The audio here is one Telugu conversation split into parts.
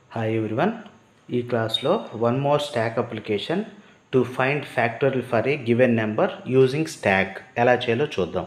హాయ్ ఎవ్రీవన్ ఈ క్లాస్లో one more stack application to find factorial for a given number using stack ఎలా చేయాలో చూద్దాం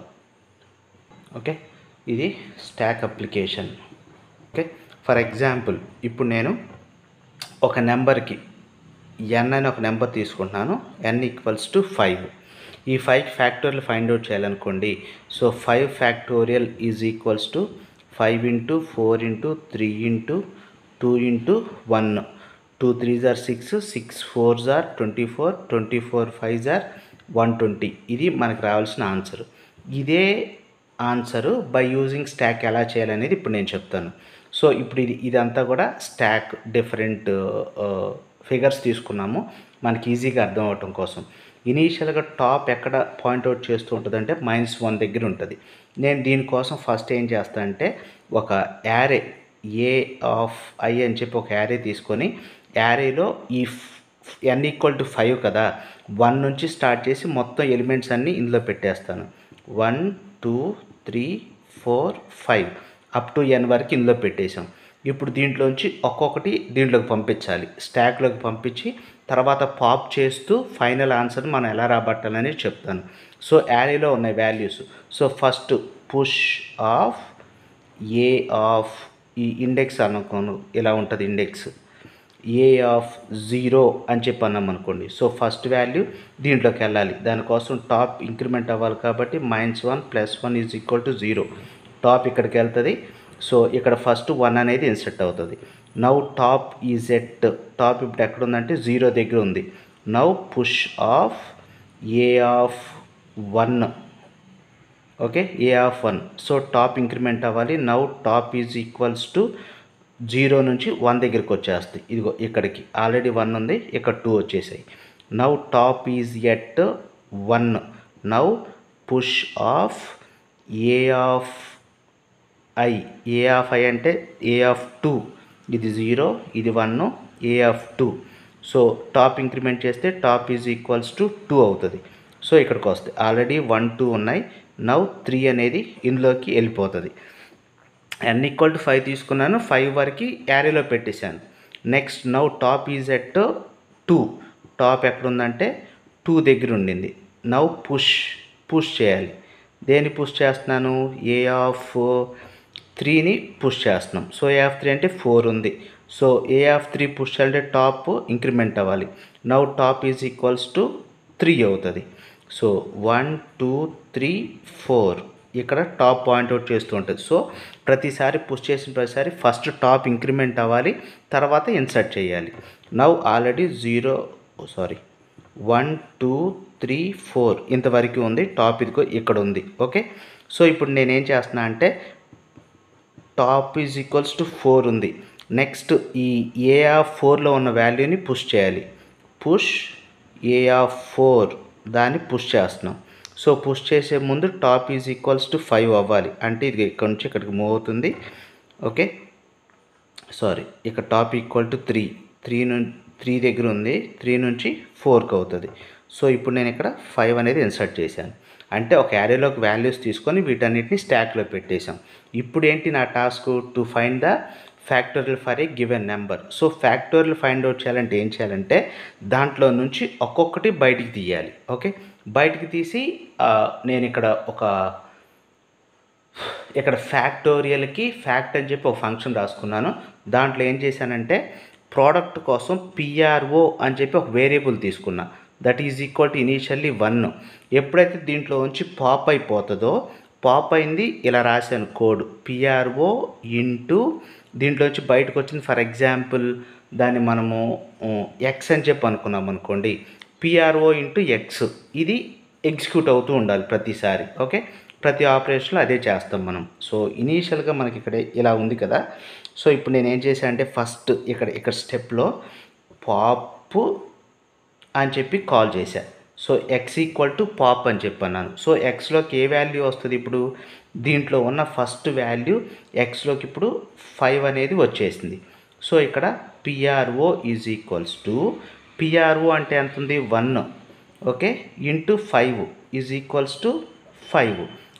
ఓకే ఇది stack application okay for example ఇప్పుడు నేను ఒక నెంబర్కి ఎన్ అని ఒక నెంబర్ తీసుకుంటున్నాను ఎన్ ఈక్వల్స్ టు ఫైవ్ ఈ ఫైవ్ ఫ్యాక్టోరియల్ ఫైండ్ అవుట్ చేయాలనుకోండి so five factorial is equals to five into four into three into two into one two three జార్ సిక్స్ సిక్స్ ఫోర్ జార్ twenty four twenty four five జార్ వన్ ట్వంటీ ఇది మనకు రావాల్సిన ఆన్సర్ ఇదే ఆన్సరు బై యూజింగ్ స్టాక్ ఎలా చేయాలనేది ఇప్పుడు నేను చెప్తాను సో ఇప్పుడు ఇది ఇదంతా కూడా స్టాక్ డిఫరెంట్ ఫిగర్స్ తీసుకున్నాము మనకి ఈజీగా అర్థం అవటం కోసం ఇనీషియల్గా టాప్ ఎక్కడ పాయింట్అవుట్ చేస్తూ ఉంటుందంటే మైనస్ వన్ దగ్గర ఉంటుంది నేను దీనికోసం ఫస్ట్ ఏం చేస్తానంటే ఒక యారే ఏ ఆఫ్ ఐ అని చెప్పి ఒక యారే తీసుకొని యారేలో ఈ ఎన్ ఈక్వల్ టు ఫైవ్ కదా వన్ నుంచి స్టార్ట్ చేసి మొత్తం ఎలిమెంట్స్ అన్నీ ఇందులో పెట్టేస్తాను one two three four five up to N వరకు ఇందులో పెట్టేసాం ఇప్పుడు దీంట్లోంచి ఒక్కొక్కటి దీంట్లోకి పంపించాలి స్టాక్లోకి పంపించి తర్వాత పాప్ చేస్తూ ఫైనల్ ఆన్సర్ మనం ఎలా రాబట్టాలని చెప్తాను సో యారీలో ఉన్నాయి values so first push of A of ఈ ఇండెక్స్ అనుకోను ఇలా ఉంటుంది ఇండెక్స్ ఏ ఆఫ్ జీరో అని చెప్పి అన్నాం అనుకోండి సో ఫస్ట్ వాల్యూ దీంట్లోకి వెళ్ళాలి దానికోసం టాప్ ఇంక్రిమెంట్ అవ్వాలి కాబట్టి minus one plus one is equal to zero top ఇక్కడికి వెళ్తుంది సో ఇక్కడ ఫస్ట్ వన్ అనేది ఇన్సెట్ అవుతుంది now top is at top ఇప్పుడు ఎక్కడ ఉందంటే జీరో దగ్గర ఉంది now push of A of one okay A of one so top increment అవ్వాలి now top is equals to zero నుంచి వన్ దగ్గరికి వచ్చేస్తాయి ఇదిగో ఇక్కడికి ఆల్రెడీ వన్ ఉంది ఇక్కడ టూ వచ్చేసాయి now top is at one now push of A of I A of I అంటే ఏ ఆఫ్ టూ ఇది జీరో ఇది one A of two so top increment చేస్తే top is equals to two అవుతుంది సో ఇక్కడికి వస్తాయి ఆల్రెడీ వన్ టూ ఉన్నాయి నవ్ త్రీ అనేది ఇందులోకి వెళ్ళిపోతుంది ఎన్ ఈక్వల్ టు ఫైవ్ తీసుకున్నాను ఫైవ్ వరకు యారీలో పెట్టేశాను next now top is at two top ఎక్కడుందంటే టూ దగ్గర ఉండింది నవ్ పుష్ పుష్ చేయాలి దేన్ని పుష్ చేస్తున్నాను ఏ ఆఫ్ త్రీని పుష్ చేస్తున్నాం సో ఏ ఆఫ్ త్రీ అంటే ఫోర్ ఉంది so A of three push అంటే టాప్ ఇంక్రిమెంట్ అవ్వాలి now top is equals to three అవుతుంది so one two three four ఇక్కడ టాప్ పాయింట్అవుట్ చేస్తూ ఉంటుంది సో ప్రతిసారి పుష్ చేసిన ప్రతిసారి ఫస్ట్ టాప్ ఇంక్రిమెంట్ అవ్వాలి తర్వాత ఇన్సర్ట్ చేయాలి now already zero sorry one two three four ఇంతవరకు ఉంది టాప్ ఇదిగో ఇక్కడ ఉంది ఓకే సో ఇప్పుడు నేనేం చేస్తున్నా అంటే top is equals to four ఉంది నెక్స్ట్ ఈ ఏ ఆఫ్ ఫోర్లో ఉన్న వాల్యూని పుష్ చేయాలి పుష్ ఏ ఆఫ్ ఫోర్ దాన్ని పుష్ చేస్తున్నాం సో పుష్ చేసే ముందు top is equals to five అవ్వాలి అంటే ఇది ఇక్కడ నుంచి ఇక్కడికి మూవ్ అవుతుంది ఓకే సారీ ఇక్కడ top equal to three three ను త్రీ దగ్గర ఉంది త్రీ నుంచి ఫోర్కి అవుతుంది సో ఇప్పుడు నేను ఇక్కడ ఫైవ్ అనేది ఇన్సర్ట్ చేశాను అంటే ఒక యారీలోకి వాల్యూస్ తీసుకొని వీటన్నిటిని స్టాక్లో పెట్టేశాం ఇప్పుడు ఏంటి నా task to find the factorial for a given number so factorial find out చేయాలంటే ఏం చేయాలంటే దాంట్లో నుంచి ఒక్కొక్కటి బయటికి తీయాలి ఓకే బయటికి తీసి నేను ఇక్కడ ఒక ఇక్కడ ఫ్యాక్టోరియల్కి ఫ్యాక్ట్ అని చెప్పి ఒక ఫంక్షన్ రాసుకున్నాను దాంట్లో ఏం చేశానంటే ప్రోడక్ట్ కోసం పిఆర్ఓ అని చెప్పి ఒక వేరియబుల్ తీసుకున్నా that is equal to initially one ఎప్పుడైతే దీంట్లో ఉంచి పాప్ అయిపోతుందో పాప్ అయింది ఇలా రాశాను కోడ్ పిఆర్ఓ ఇంటూ దీంట్లోంచి బయటకు వచ్చింది ఫర్ ఎగ్జాంపుల్ దాన్ని మనము ఎక్స్ అని చెప్పి అనుకున్నాం అనుకోండి పిఆర్ఓ ఇంటూ ఎక్స్ ఇది ఎగ్జిక్యూట్ అవుతూ ఉండాలి ప్రతిసారి ఓకే ప్రతి ఆపరేషన్లో అదే చేస్తాం మనం సో ఇనీషియల్గా మనకి ఇక్కడ ఇలా ఉంది కదా సో ఇప్పుడు నేను ఏం చేశాను అంటే ఫస్ట్ ఇక్కడ ఇక్కడ స్టెప్లో పాప్ అని చెప్పి కాల్ చేశా so X equal to pop అని చెప్పన్నాను సో ఎక్స్లోకి ఏ వాల్యూ వస్తుంది ఇప్పుడు దీంట్లో ఉన్న ఫస్ట్ వాల్యూ ఎక్స్లోకి ఇప్పుడు ఫైవ్ అనేది వచ్చేసింది సో ఇక్కడ PRO is equals to PRO అంటే ఎంత ఉంది one okay into five is equals to five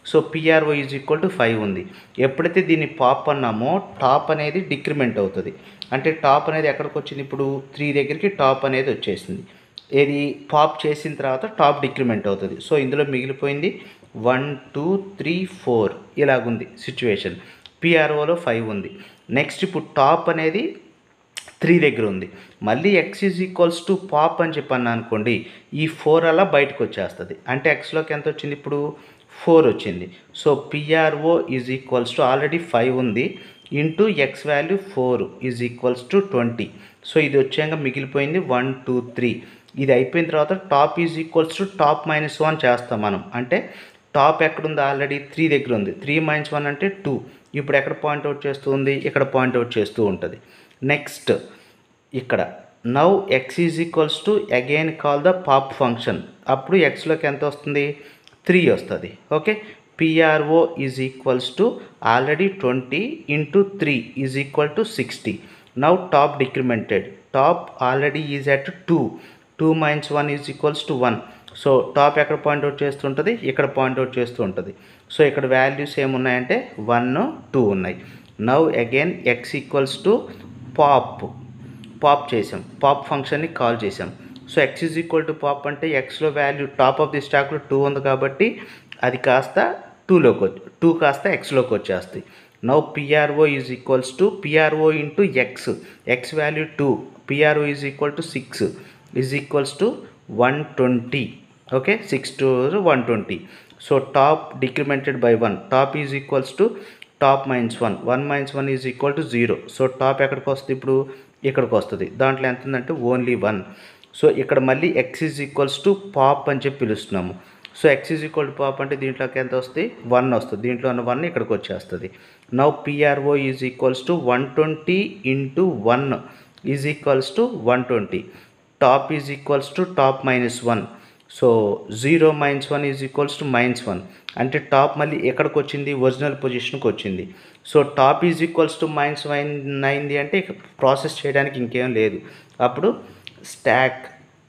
so PRO is equal to five ఉంది ఎప్పుడైతే దీన్ని పాప్ అన్నామో టాప్ అనేది డిక్రిమెంట్ అవుతుంది అంటే టాప్ అనేది ఎక్కడికి వచ్చింది ఇప్పుడు త్రీ దగ్గరికి టాప్ అనేది వచ్చేసింది ఏది పాప్ చేసిన తర్వాత టాప్ డిక్రిమెంట్ అవుతుంది సో ఇందులో మిగిలిపోయింది వన్ టూ త్రీ ఫోర్ ఇలాగుంది సిచ్యువేషన్ పిఆర్ఓలో ఫైవ్ ఉంది నెక్స్ట్ ఇప్పుడు టాప్ అనేది త్రీ దగ్గర ఉంది మళ్ళీ X is equals to pop అని చెప్పాను అనుకోండి ఈ ఫోర్ అలా బయటకు వచ్చేస్తుంది అంటే ఎక్స్లోకి ఎంత వచ్చింది ఇప్పుడు ఫోర్ వచ్చింది so PRO is equals to already five ఉంది into X value four is equals to twenty so ఇది వచ్చాక మిగిలిపోయింది వన్ టూ త్రీ ఇది అయిపోయిన తర్వాత top is equals to top minus one చేస్తాం మనం అంటే టాప్ ఎక్కడుంది ఆల్రెడీ త్రీ దగ్గర ఉంది త్రీ మైనస్ వన్ అంటే టూ ఇప్పుడు ఎక్కడ పాయింట్అవుట్ చేస్తూ ఉంది ఇక్కడ పాయింట్అవుట్ చేస్తూ ఉంటుంది నెక్స్ట్ ఇక్కడ now X is equals to again call the pop function అప్పుడు ఎక్స్లోకి ఎంత వస్తుంది త్రీ వస్తుంది okay PRO is equals to already twenty into three is equal to sixty now top decremented top already is at two two minus one is equals to one so top ఎక్కడ పాయింట్అవుట్ చేస్తుంటుంది ఇక్కడ పాయింట్అవుట్ చేస్తూ ఉంటుంది సో ఇక్కడ వాల్యూస్ ఏమున్నాయంటే వన్ టూ ఉన్నాయి now again X equals to pop pop చేసాం పాప్ ఫంక్షన్ని కాల్ చేసాం so X is equal to pop అంటే ఎక్స్లో వాల్యూ టాప్ ఆఫ్ ది స్టాక్లో టూ ఉంది కాబట్టి అది కాస్త టూలోకి వచ్చి టూ కాస్త ఎక్స్లోకి వచ్చేస్తాయి now PRO is equals to PRO into X X value two PRO is equal to six is equals to one twenty okay six to one twenty so top decremented by one top is equals to top minus one one minus one is equal to zero so top ఎక్కడికి వస్తుంది ఇప్పుడు ఇక్కడికి వస్తుంది దాంట్లో ఎంత ఉందంటే ఓన్లీ వన్ సో ఇక్కడ మళ్ళీ X is equals to pop అని చెప్పి పిలుస్తున్నాము so X is equal to pop అంటే దీంట్లోకి ఎంత వస్తుంది వన్ వస్తుంది దీంట్లో ఉన్న వన్ ఇక్కడికి వచ్చేస్తుంది now PRO is equals to one twenty into one is equals to one twenty top is equals to top minus one so zero minus one is equals to minus one అంటే టాప్ మళ్ళీ ఎక్కడికి వచ్చింది ఒరిజినల్ పొజిషన్కి వచ్చింది so top is equals to minus one అయింది అంటే ఇక ప్రాసెస్ చేయడానికి ఇంకేం లేదు అప్పుడు స్టాక్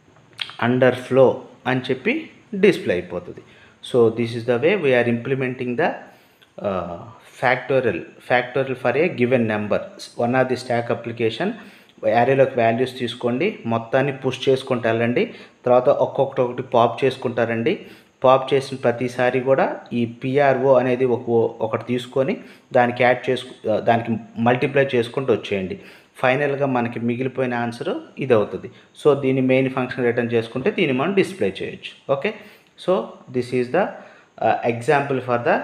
అండర్ ఫ్లో అని చెప్పి డిస్ప్లే అయిపోతుంది so this is the way we are implementing the factorial factorial for a given number one of the stack application యారేలోకి వాల్యూస్ తీసుకోండి మొత్తాన్ని పుష్ చేసుకుంటూ వెళ్ళండి తర్వాత ఒక్కొక్కటి ఒకటి పాప్ చేసుకుంటారండి పాప్ చేసిన ప్రతిసారి కూడా ఈ పిఆర్ఓ అనేది ఒక ఒకటి తీసుకొని దానికి యాడ్ చేసుకు దానికి మల్టిప్లై చేసుకుంటూ వచ్చేయండి ఫైనల్గా మనకి మిగిలిపోయిన ఆన్సర్ ఇది అవుతుంది సో దీన్ని మెయిన్ ఫంక్షన్ రిటర్న్ చేసుకుంటే దీన్ని మనం డిస్ప్లే చేయొచ్చు okay so this is the example for the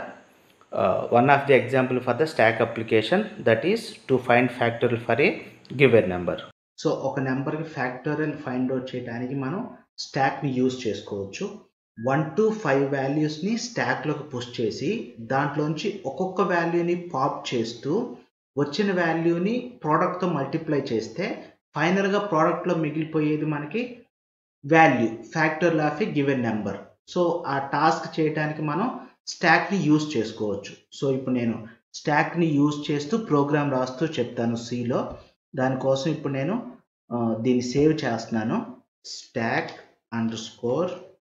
one of the example for the stack application that is to find factorial for a given number so ఒక నెంబర్కి ఫ్యాక్టోరియల్ ఫైండ్ అవుట్ చేయడానికి మనం స్టాక్ని యూజ్ చేసుకోవచ్చు వన్ టు ఫైవ్ వాల్యూస్ని స్టాక్లోకి పుష్ చేసి దాంట్లోంచి ఒక్కొక్క వాల్యూని పాప్ చేస్తూ వచ్చిన వాల్యూని ప్రోడక్ట్తో మల్టిప్లై చేస్తే ఫైనల్గా ప్రోడక్ట్లో మిగిలిపోయేది మనకి value factorial of a given number so ఆ టాస్క్ చేయడానికి మనం స్టాక్ని యూజ్ చేసుకోవచ్చు సో ఇప్పుడు నేను స్టాక్ని యూజ్ చేస్తూ ప్రోగ్రామ్ రాస్తూ చెప్తాను సిలో దానికోసం ఇప్పుడు నేను దీన్ని సేవ్ చేస్తున్నాను stack underscore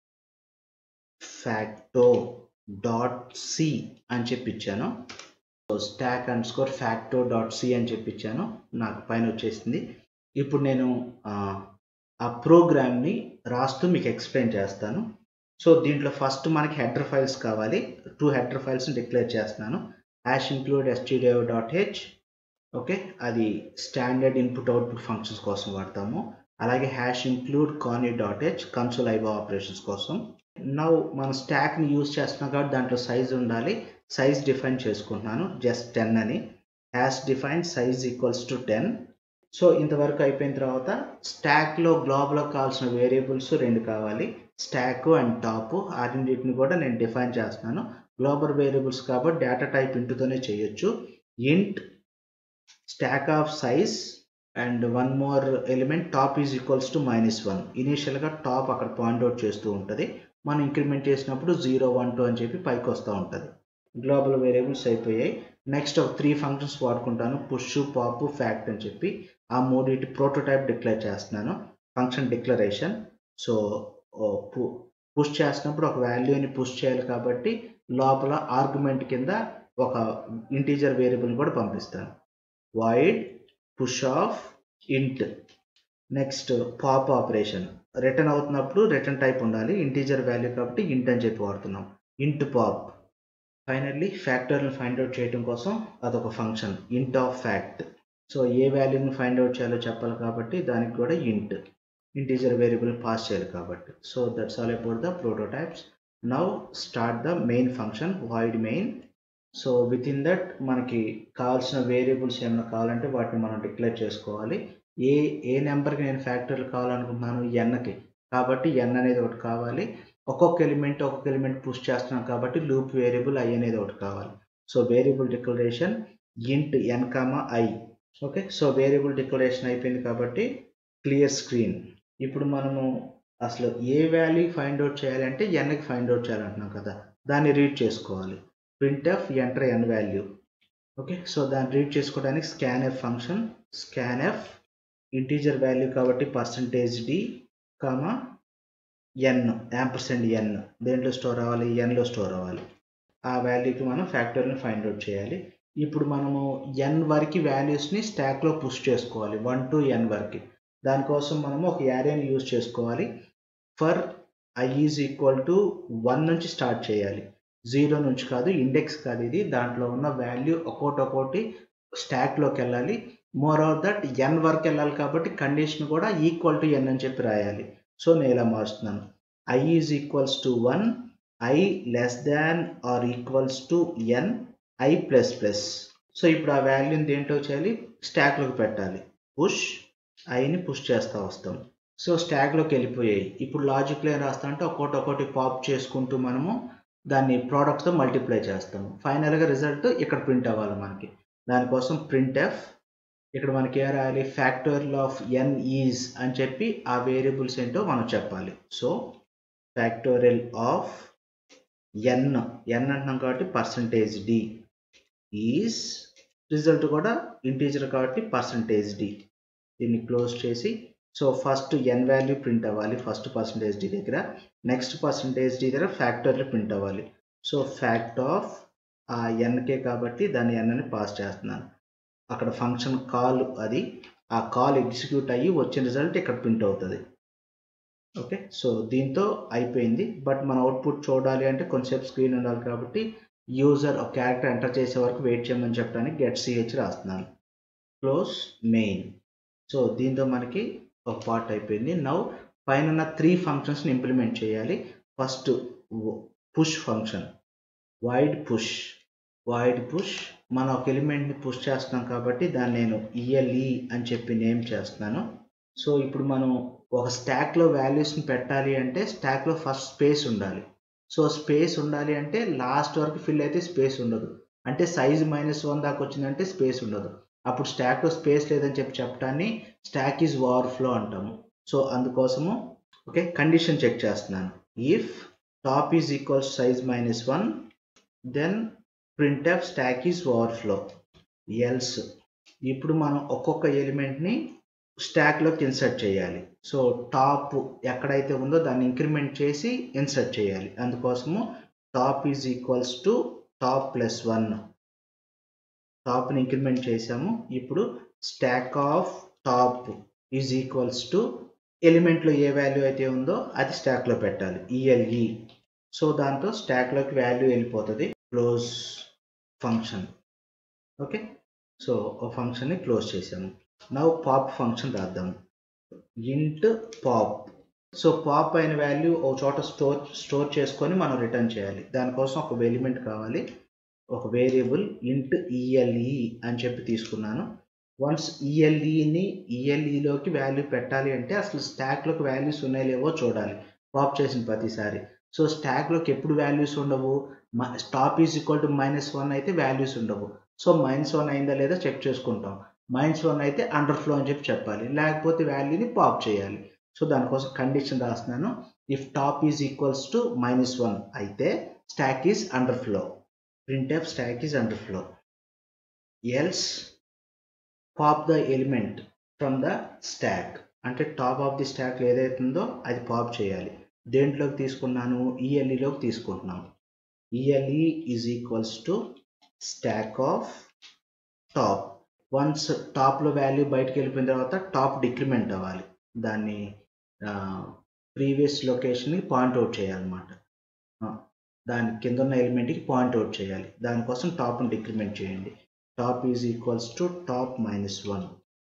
facto dot C అని చెప్పించాను stack underscore facto dot C అని చెప్పించాను నాకు పైన వచ్చేసింది ఇప్పుడు నేను ఆ ప్రోగ్రామ్ని రాస్తూ మీకు ఎక్స్ప్లెయిన్ చేస్తాను సో దీంట్లో ఫస్ట్ మనకి హెడర్ ఫైల్స్ కావాలి టూ హెడర్ ఫైల్స్ని డిక్లేర్ చేస్తున్నాను hash include stdio dot H okay అది స్టాండర్డ్ ఇన్పుట్ అవుట్పుట్ ఫంక్షన్స్ కోసం వాడతాము అలాగే hash include conio dot H console ఐబా ఆపరేషన్స్ కోసం నౌ మనం స్టాక్ని యూజ్ చేస్తున్నాం కాబట్టి దాంట్లో సైజ్ ఉండాలి సైజ్ డిఫైన్ చేసుకుంటున్నాను జస్ట్ టెన్ అని hash define size equals to ten so ఇంతవరకు అయిపోయిన తర్వాత స్టాక్లో గ్లోబ్లో కావాల్సిన వేరియబుల్స్ రెండు కావాలి స్టాక్ అండ్ టాప్ ఆ రెండింటిని కూడా నేను డిఫైన్ చేస్తున్నాను గ్లోబల్ వేరియబుల్స్ కాబట్టి డేటా టైప్ ఇంటుతోనే చేయొచ్చు int stack of size and one more element top is equals to minus one ఇనీషియల్గా టాప్ అక్కడ పాయింట్అవుట్ చేస్తూ ఉంటుంది మనం ఇంక్రిమెంట్ చేసినప్పుడు జీరో వన్ టూ అని చెప్పి పైకి వస్తూ ఉంటుంది గ్లోబల్ వేరియబుల్స్ అయిపోయాయి నెక్స్ట్ ఒక త్రీ ఫంక్షన్స్ వాడుకుంటాను పుష్ పాప్ ఫ్యాక్ట్ అని చెప్పి ఆ మూడింటి ప్రోటోటైప్ డిక్లేర్ చేస్తున్నాను ఫంక్షన్ డిక్లరేషన్ సో పుష్ చేసినప్పుడు ఒక వాల్యూని పుష్ చేయాలి కాబట్టి లోపల ఆర్గ్యుమెంట్ కింద ఒక ఇంటీజర్ వేరియబుల్ కూడా పంపిస్తాను void push of int next pop operation return అవుతున్నప్పుడు రిటర్న్ టైప్ ఉండాలి ఇంటీజర్ వాల్యూ కాబట్టి ఇంట్ అని చెప్పి వాడుతున్నాం ఇంట్ పాప్ ఫైనల్లీ ఫ్యాక్టర్ని ఫైండ్ అవుట్ చేయడం కోసం అదొక ఫంక్షన్ ఇంట్ ఆఫ్ ఫ్యాక్ట్ సో ఏ వాల్యూని ఫైండ్ అవుట్ చేయాలో చెప్పాలి కాబట్టి దానికి కూడా ఇంట్ ఇంటీజర్ వేరియబుల్ పాస్ చేయాలి కాబట్టి so that's all about the prototypes now start the main function void main so within that మనకి కావాల్సిన వేరియబుల్స్ ఏమైనా కావాలంటే వాటిని మనం డిక్లేర్ చేసుకోవాలి ఏ ఏ నెంబర్కి నేను ఫ్యాక్టర్లు కావాలనుకుంటున్నాను ఎన్కి కాబట్టి ఎన్ అనేది ఒకటి కావాలి ఒక్కొక్క ఎలిమెంట్ ఒక్కొక్క ఎలిమెంట్ పుష్ చేస్తున్నాం కాబట్టి లూప్ వేరియబుల్ ఐ అనేది ఒకటి కావాలి so variable declaration int N comma I okay so variable declaration అయిపోయింది కాబట్టి క్లియర్ స్క్రీన్ ఇప్పుడు మనము అసలు ఏ వాల్యూ ఫైండ్ అవుట్ చేయాలంటే ఎన్కి ఫైండ్ అవుట్ చేయాలంటున్నాం కదా దాన్ని రీడ్ చేసుకోవాలి print F enter N value okay so దాన్ని రీడ్ చేసుకోవడానికి scan F function scan F integer value కాబట్టి percentage D comma N ampersand N దేంట్లో స్టోర్ అవ్వాలి ఎన్లో స్టోర్ అవ్వాలి ఆ వాల్యూకి మనం ఫ్యాక్టర్ని ఫైండ్ అవుట్ చేయాలి ఇప్పుడు మనము ఎన్ వరకు వాల్యూస్ని స్టాక్లో పుష్ చేసుకోవాలి వన్ టు ఎన్ వరకు దానికోసం మనము ఒక యారేని యూజ్ చేసుకోవాలి for I is equal to one నుంచి స్టార్ట్ చేయాలి జీరో నుంచి కాదు ఇండెక్స్ కాదు ఇది దాంట్లో ఉన్న వాల్యూ ఒక్కోటి ఒక్కోటి స్టాక్లోకి వెళ్ళాలి మోర్ ఆఫ్ దట్ ఎన్ వరకు వెళ్ళాలి కాబట్టి కండిషన్ కూడా ఈక్వల్ టు ఎన్ అని చెప్పి రాయాలి సో నేను ఇలా మారుస్తున్నాను I is equals to one I less than or equals to N I plus plus so ఇప్పుడు ఆ వాల్యూని దేంట్లో చేయాలి స్టాక్లోకి పెట్టాలి పుష్ ఐని పుష్ చేస్తూ వస్తాం సో స్టాక్లోకి వెళ్ళిపోయాయి ఇప్పుడు లాజిక్లో ఏం రాస్తా అంటే ఒక్కొక్కటి ఒక్కొక్కటి పాప్ చేసుకుంటూ మనము దాన్ని ప్రోడక్ట్తో మల్టిప్లై చేస్తాము ఫైనల్గా రిజల్ట్ ఇక్కడ ప్రింట్ అవ్వాలి మనకి దానికోసం ప్రింట్ ఎఫ్ ఇక్కడ మనకి ఏం రాయాలి ఫ్యాక్టోరియల్ ఆఫ్ ఎన్ ఈజ్ అని చెప్పి ఆ వేరియబుల్స్ ఏంటో మనం చెప్పాలి so factorial of N N అంటున్నాం కాబట్టి పర్సంటేజ్ డి ఈజ్ రిజల్ట్ కూడా ఇంటీజర్ కాబట్టి పర్సంటేజ్ డి దీన్ని క్లోజ్ చేసి so first N value print అవ్వాలి ఫస్ట్ పర్సంటేజ్ డి దగ్గర నెక్స్ట్ పర్సంటేజ్ డి దగ్గర ఫ్యాక్టర్లు ప్రింట్ అవ్వాలి సో ఫ్యాక్ట్ ఆఫ్ ఆ ఎన్కే కాబట్టి దాని ఎన్ అని పాస్ చేస్తున్నాను అక్కడ ఫంక్షన్ కాల్ అది ఆ కాల్ ఎగ్జిక్యూట్ అయ్యి వచ్చిన రిజల్ట్ ఇక్కడ ప్రింట్ అవుతుంది ఓకే సో దీంతో అయిపోయింది బట్ మన అవుట్పుట్ చూడాలి అంటే కొంచెంసేపు స్క్రీన్ ఉండాలి కాబట్టి యూజర్ ఒక క్యారెక్టర్ ఎంటర్ చేసే వరకు వెయిట్ చేయమని చెప్పడానికి గెట్ సిహెచ్ రాస్తున్నాను క్లోజ్ మెయిన్ సో దీంతో మనకి ఒక పార్ట్ అయిపోయింది నౌ పైన ఉన్న త్రీ ఫంక్షన్స్ని ఇంప్లిమెంట్ చేయాలి first push function void push void push మనం ఒక ఎలిమెంట్ని పుష్ చేస్తున్నాం కాబట్టి దాన్ని నేను ఈఎల్ఈ అని చెప్పి నేమ్ చేస్తున్నాను సో ఇప్పుడు మనం ఒక స్టాక్లో వాల్యూస్ని పెట్టాలి అంటే స్టాక్లో ఫస్ట్ స్పేస్ ఉండాలి సో స్పేస్ ఉండాలి అంటే లాస్ట్ వరకు ఫిల్ అయితే స్పేస్ ఉండదు అంటే సైజ్ మైనస్ వన్ దాకా వచ్చిందంటే స్పేస్ ఉండదు అప్పుడు స్టాక్లో స్పేస్ లేదని చెప్పి చెప్పడాన్ని స్టాక్ ఈజ్ ఓవర్ఫ్లో అంటాము సో అందుకోసము ఓకే కండిషన్ చెక్ చేస్తున్నాను if top is equals size minus one then print of stack is overflow else ఇప్పుడు మనం ఒక్కొక్క ఎలిమెంట్ని స్టాక్లోకి ఇన్సర్ట్ చేయాలి సో టాప్ ఎక్కడైతే ఉందో దాన్ని ఇంక్రిమెంట్ చేసి ఇన్సర్ట్ చేయాలి అందుకోసము top is equals to top plus one టాప్ని ఇంక్రిమెంట్ చేసాము ఇప్పుడు stack of top is equals to ఎలిమెంట్లో ఏ వాల్యూ అయితే ఉందో అది స్టాక్లో పెట్టాలి ఈఎల్ఈ సో దాంతో స్టాక్లోకి వాల్యూ వెళ్ళిపోతుంది క్లోజ్ ఫంక్షన్ ఓకే సో ఒక ఫంక్షన్ని క్లోజ్ చేసాము నవ్ పాప్ ఫంక్షన్ రాద్దాము ఇంట్ పాప్ సో పాప్ అయిన వాల్యూ ఒక చోట స్టోర్ స్టోర్ చేసుకొని మనం రిటర్న్ చేయాలి దానికోసం ఒక ఎలిమెంట్ కావాలి ఒక వేరియబుల్ ఇంట్ ఈఎల్ఈ అని చెప్పి తీసుకున్నాను వన్స్ ఈఎల్ఈని ఈఎల్ఈలోకి వాల్యూ పెట్టాలి అంటే అసలు స్టాక్లోకి వాల్యూస్ ఉన్నాయో లేవో చూడాలి పాప్ చేసిన ప్రతిసారి సో స్టాక్లోకి ఎప్పుడు వాల్యూస్ ఉండవు top is equal to minus one అయితే వాల్యూస్ ఉండవు సో మైనస్ వన్ అయిందా లేదా చెక్ చేసుకుంటాం మైనస్ వన్ అయితే అండర్ ఫ్లో అని చెప్పి చెప్పాలి లేకపోతే వాల్యూని పాప్ చేయాలి సో దానికోసం కండిషన్ రాస్తున్నాను if top is equals to minus one అయితే stack is underflow print F stack is underflow else pop the element from the stack అంటే టాప్ ఆఫ్ ది స్టాక్ ఏదైతుందో అది పాప్ చేయాలి దేంట్లోకి తీసుకున్నాను ఈఎల్ఈలోకి తీసుకుంటున్నాను ELE is equals to stack of top once టాప్లో వాల్యూ బయటకు వెళ్ళిపోయిన తర్వాత టాప్ డిక్రిమెంట్ అవ్వాలి దాన్ని ప్రీవియస్ లొకేషన్కి పాయింట్ అవుట్ చేయాలన్నమాట దాని కింద ఉన్న ఎలిమెంట్కి పాయింట్ అవుట్ చేయాలి దానికోసం టాప్ని డిక్రిమెంట్ చేయండి top is equals to top minus one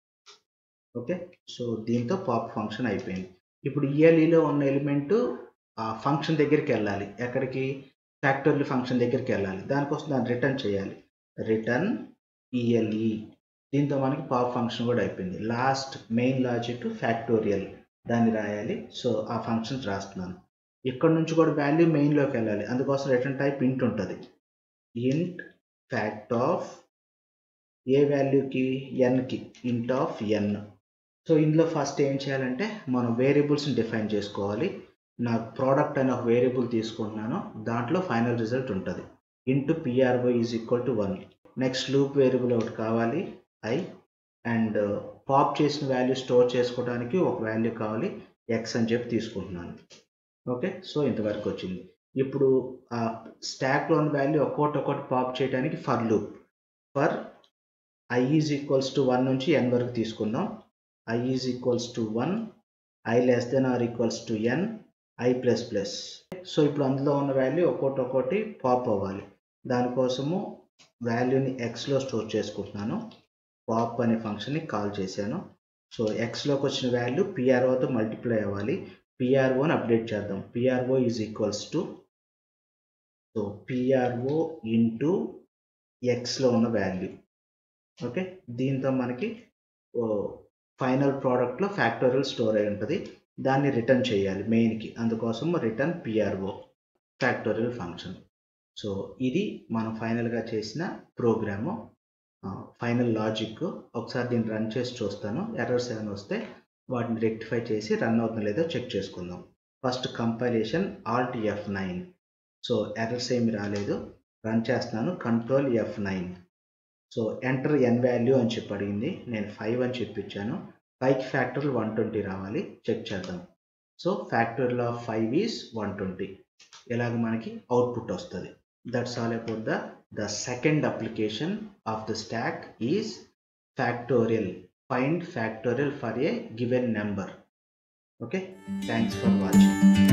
okay so దీంతో పాప్ ఫంక్షన్ అయిపోయింది ఇప్పుడు ఈఎల్ఈలో ఉన్న ఎలిమెంట్ ఆ ఫంక్షన్ దగ్గరికి వెళ్ళాలి ఎక్కడికి ఫ్యాక్టరీ ఫంక్షన్ దగ్గరికి వెళ్ళాలి దానికోసం దాన్ని రిటర్న్ చేయాలి రిటర్న్ ఈఎల్ఈ దీంతో మనకి పాప్ ఫంక్షన్ కూడా అయిపోయింది లాస్ట్ మెయిన్ లాజిక్ ఫ్యాక్టోరియల్ దాన్ని రాయాలి సో ఆ ఫంక్షన్స్ రాస్తున్నాను ఇక్కడ నుంచి కూడా వాల్యూ మెయిన్లోకి వెళ్ళాలి అందుకోసం రిటర్న్ టైప్ ఇంట్ ఉంటుంది ఇంట్ ఫ్యాక్ట్ ఆఫ్ ఏ వాల్యూకి ఎన్కి ఇంట్ ఆఫ్ ఎన్ సో ఇందులో ఫస్ట్ ఏం చేయాలంటే మనం వేరియబుల్స్ని డిఫైన్ చేసుకోవాలి నాకు ప్రోడక్ట్ అనే ఒక వేరియబుల్ తీసుకుంటున్నాను దాంట్లో ఫైనల్ రిజల్ట్ ఉంటుంది into PRO is equal to one next loop variable ఒకటి కావాలి ఐ అండ్ పాప్ చేసిన వాల్యూ స్టోర్ చేసుకోవడానికి ఒక వాల్యూ కావాలి ఎక్స్ అని చెప్పి తీసుకుంటున్నాను ఓకే సో ఇంతవరకు వచ్చింది ఇప్పుడు ఆ స్టాక్లో ఉన్న వాల్యూ ఒక్కొక్కటి ఒక్కొక్కటి పాప్ చేయడానికి for loop for I is equals to one నుంచి ఎన్ వరకు తీసుకుందాం I is equals to one I less then or equals to N I plus plus so ఇప్పుడు అందులో ఉన్న వాల్యూ ఒక్కొక్కటి ఒక్కొక్కటి పాప్ అవ్వాలి దానికోసము వాల్యూని ఎక్స్లో స్టోర్ చేసుకుంటున్నాను పాప్ అనే ఫంక్షన్ని కాల్ చేశాను సో ఎక్స్లోకి వచ్చిన వాల్యూ పిఆర్ఓతో మల్టిప్లై అవ్వాలి పిఆర్ఓని అప్డేట్ చేద్దాం PRO is equals to so PRO into ఎక్స్లో ఉన్న వాల్యూ ఓకే దీంతో మనకి ఫైనల్ ప్రోడక్ట్లో ఫ్యాక్టోరియల్ స్టోర్ అయి ఉంటుంది దాన్ని రిటర్న్ చేయాలి మెయిన్కి అందుకోసం return PRO factorial function so ఇది మనం ఫైనల్గా చేసిన ప్రోగ్రాము ఫైనల్ లాజిక్ ఒకసారి దీన్ని రన్ చేసి చూస్తాను ఎర్రర్స్ ఏమైనా వస్తే వాటిని రెక్టిఫై చేసి రన్ అవుతుందో లేదో చెక్ చేసుకుందాం first compilation alt F nine so errors ఏమి రాలేదు రన్ చేస్తున్నాను control F nine so enter N value అని చెప్పి అడిగింది నేను ఫైవ్ అని చెప్పించాను ఫైవ్కి ఫ్యాక్టర్లు వన్ ట్వంటీ రావాలి చెక్ చేద్దాం so factorial of five is one twenty ఇలాగ మనకి అవుట్పుట్ వస్తుంది that's all about the the second application of the stack is factorial find factorial for a given number okay thanks for watching